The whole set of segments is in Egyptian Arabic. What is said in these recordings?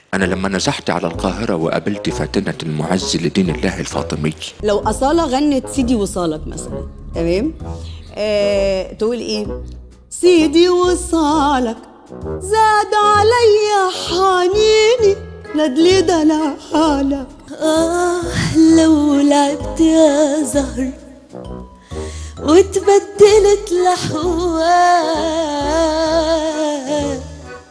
أنا لما نزحت على القاهرة وقابلت فاتنة المعز لدين الله الفاطمي لو أصالة غنت سيدي وصالك مثلا تمام آه، تقول ايه سيدي وصالك زاد عليا حنيني ندلي دلالك آه لو لعبت يا زهر وتبدلت لحوار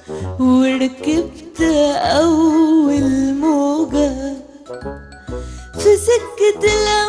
وركبت أول موجة في سكة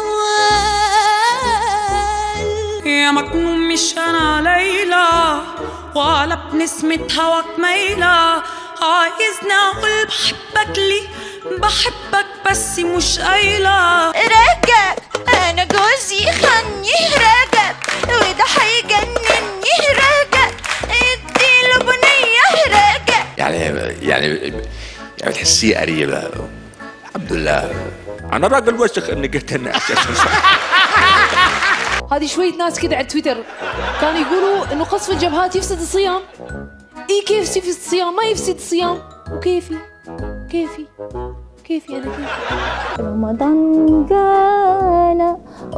الأموال يا مجنون مش انا ليلى ولا بنسمة هواك ميلة عايزني اقول بحبك لي بحبك بس مش قايلة رجب أنا جوزي خني رجب وده هيجنني رجب اديله بنية رجب يعني يعني يعني بتحسيه قريبة الحمد لله أنا راجل وسخ إني جيت هنا أساسا هذه شوية ناس كذا على تويتر كانوا يقولوا انه قصف الجبهات يفسد الصيام اي كيف يفسد الصيام ما يفسد الصيام وكيفي كيفي كيفي انا كيفي رمضان جانا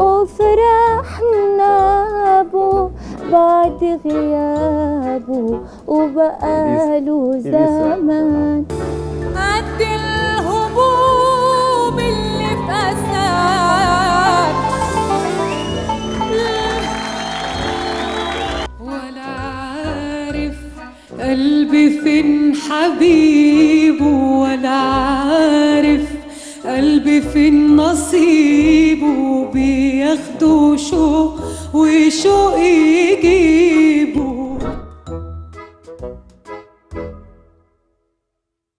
وفرحنا بو بعد غيابه وبقاله زمان قد الهبوب اللي في أساك ولا عارف قلبي فين حبيبه ولا عارف قلبي فين نصيبه بياخدوا شوق وشوق يجيبه